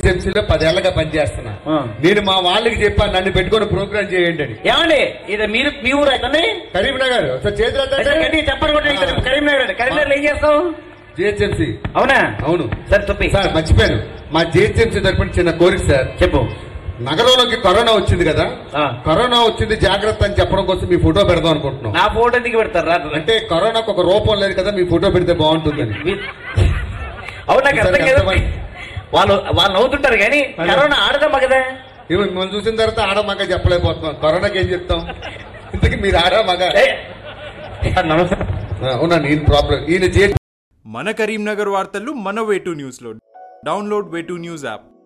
GHMC లో పదేళ్లగా పనిచేస్తున్నా ఆ. నేను మా వాళ్ళకి చెప్పాను నన్ను పెట్టుకొని ప్రోగ్రామ్ చేయండి అని ఏమండి ఇది మీరు మీ ఊరు అయితే కరీంనగర్ ఒకసారి చేతులు ఎత్తండి. చెప్పండి కూడా ఇక్కడ కరీంనగర్ కరీంనగర్ ఏం చేస్తావు జిహెచ్ఎంసీ అవునా అవును సరే తొప్పి సార్ మర్చిపోయాను మా జిహెచ్ఎంసీ తరపున చిన్న కోరిక సార్ చెప్పు నగరంలోకి కరోనా వచ్చింది కదా ఆ. కరోనా వచ్చింది జాగ్రత్త అని చెప్పడం కోసం మీ ఫోటో పెడదాం అనుకుంటున్నాం నా ఫోటో ఎందుకు పెడతారు రా అంటే కరోనాకు ఒక రూపం లేదు కదా మీ ఫోటో పెడితే బాగుంటుందని మీ- అవును నాకు అర్థం సరే, కాదు అర్థమైంది. వాళ్ళు వాళ్ళు నవ్వుతుంటారు కానీ అదే. కరోనా ఆడదమ్మా కదా ఏమో మిమ్మల్ని చూసిన తర్వాత ఆడ మగ చెప్పలేకపోతున్నాం కరోనాకి ఏం చెప్తాం ఇంతకీ మీరు ఆడా మగ ఏ, నమస్తే అవునా నేను ప్రాబ్లం ఈయన జే మన కరీంనగర్ వార్తలు మన వేటు న్యూస్లో డౌన్లోడ్ వేటు న్యూస్ యాప్